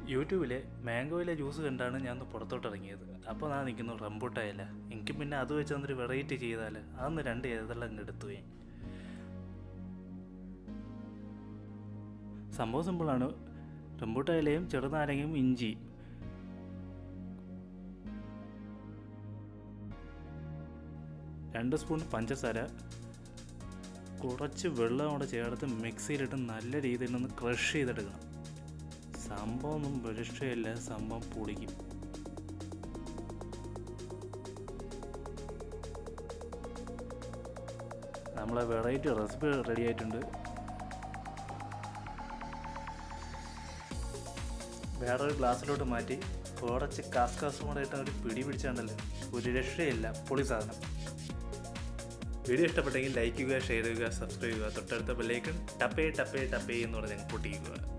യൂട്യൂബിലെ മാംഗോയിലെ ജ്യൂസ് കണ്ടാണ് ഞാൻ ഒന്ന് പുറത്തോട്ട് ഇറങ്ങിയത് അപ്പോൾ ഞാൻ നിൽക്കുന്നു റംബൂട്ടായില്ല എനിക്ക് പിന്നെ അത് വെച്ച് അന്നൊരു വെറൈറ്റി ചെയ്താൽ അന്ന് രണ്ട് ഏതെല്ലാം അങ്ങ് എടുത്തു പോയി സംഭവം സിമ്പിളാണ് റംബൂട്ടായിലയും ചെറുനാരങ്ങയും ഇഞ്ചിയും രണ്ട് സ്പൂൺ പഞ്ചസാര കുറച്ച് വെള്ളം കൂടെ ചേർത്ത് മിക്സിയിലിട്ട് നല്ല രീതിയിൽ ഒന്ന് ക്രഷ് ചെയ്തെടുക്കണം സംഭവം ഒന്നും രക്ഷയില്ല സംഭവം പൊളിക്കും നമ്മളെ വെറൈറ്റി റെസിപ്പി റെഡി ആയിട്ടുണ്ട് വേറൊരു ഗ്ലാസ്സിലോട്ട് മാറ്റി കുറച്ച് കാസ്കാസും കൂടെ ഇട്ട് ഒരു പിടി പിടിച്ചാണ്ടല്ലോ ഒരു രക്ഷയില്ല പൊളി സാധനം വീഡിയോ ഇഷ്ടപ്പെട്ടെങ്കിൽ ലൈക്ക് ചെയ്യുക ഷെയർ ചെയ്യുക സബ്സ്ക്രൈബ് ചെയ്യുക തൊട്ടടുത്ത ബെല്ലൈക്കൺ ടപ്പേ ടപ്പേ ടപ്പേ എന്ന് പറഞ്ഞ് പൊട്ടിക്കുക